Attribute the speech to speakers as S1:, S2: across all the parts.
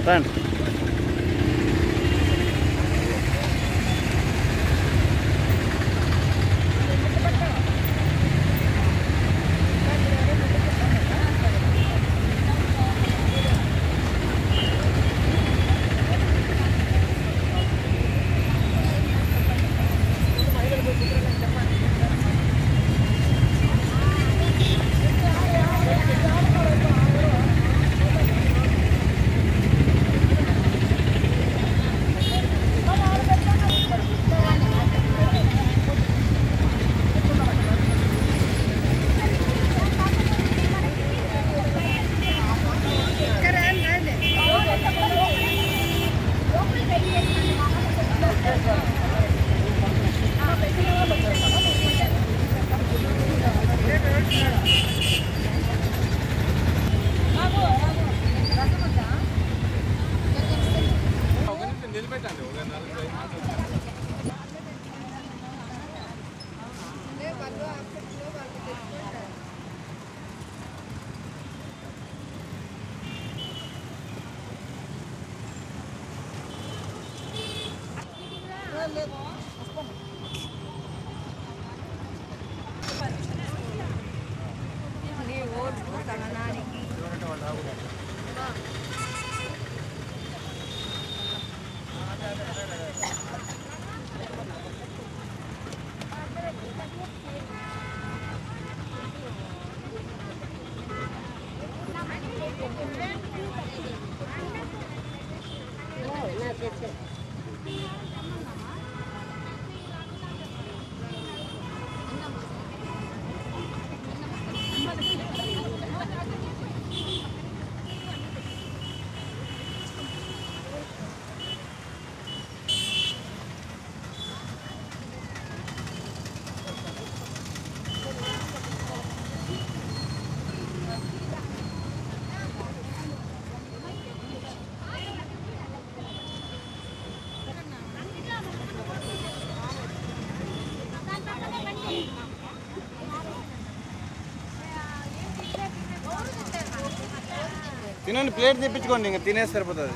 S1: రండి తినండి ప్లేట్ తెప్పించుకోండి ఇంకా తినేసి సరిపోతుంది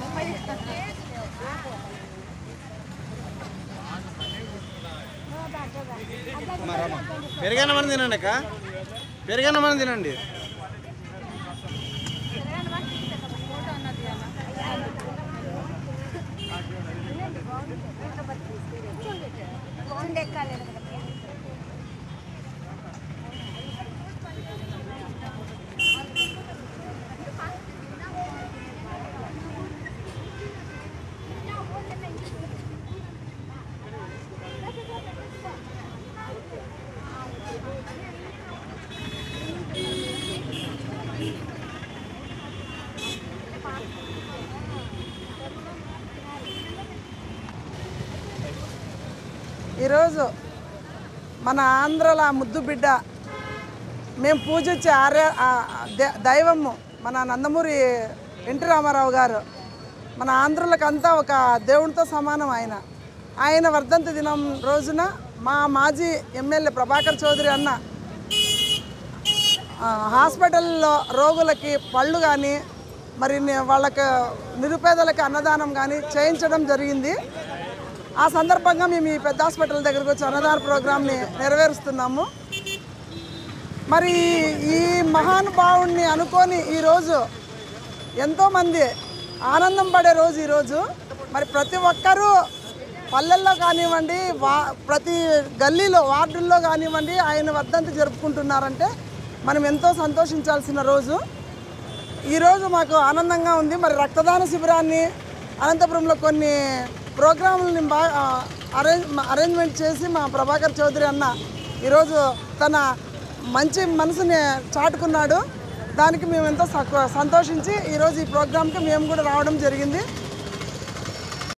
S1: పెరిగానమని తినండి అక్క పెరిగానమని తినండి
S2: ఈరోజు మన ఆంధ్రల ముద్దు బిడ్డ మేము పూజించే ఆర్య ఆ ద- దైవము మన నందమూరి ఎన్టీ రామారావు గారు మన ఆంధ్రులకంతా ఒక దేవునితో సమానం ఆయన ఆయన వర్ధంతి దినం రోజున మా మాజీ ఎమ్మెల్యే ప్రభాకర్ చౌదరి అన్న ఆ, హాస్పిటల్లో రోగులకి పళ్ళు కానీ మరి ని- వాళ్ళకి నిరుపేదలకి అన్నదానం కానీ చేయించడం జరిగింది ఆ సందర్భంగా మేము ఈ పెద్ద హాస్పిటల్ దగ్గరకు వచ్చి అన్నదాన ప్రోగ్రామ్ని నెరవేరుస్తున్నాము మరి ఈ మహానుభావుణ్ణి అనుకొని ఈరోజు ఎంతోమంది ఆనందం పడే రోజు ఈరోజు మరి ప్రతి ఒక్కరూ పల్లెల్లో కానివ్వండి వా ప్రతి గల్లీలో వార్డుల్లో కానివ్వండి ఆయన వర్ధంతి జరుపుకుంటున్నారంటే మనం ఎంతో సంతోషించాల్సిన రోజు ఈరోజు మాకు ఆనందంగా ఉంది మరి రక్తదాన శిబిరాన్ని అనంతపురంలో కొన్ని ప్రోగ్రాములని బాగా అరేంజ్ అరేంజ్మెంట్ చేసి మా ప్రభాకర్ చౌదరి అన్న ఈరోజు తన మంచి మనసుని చాటుకున్నాడు దానికి మేము ఎంతో స- సంతోషించి ఈరోజు ఈ ప్రోగ్రామ్కి మేము కూడా రావడం జరిగింది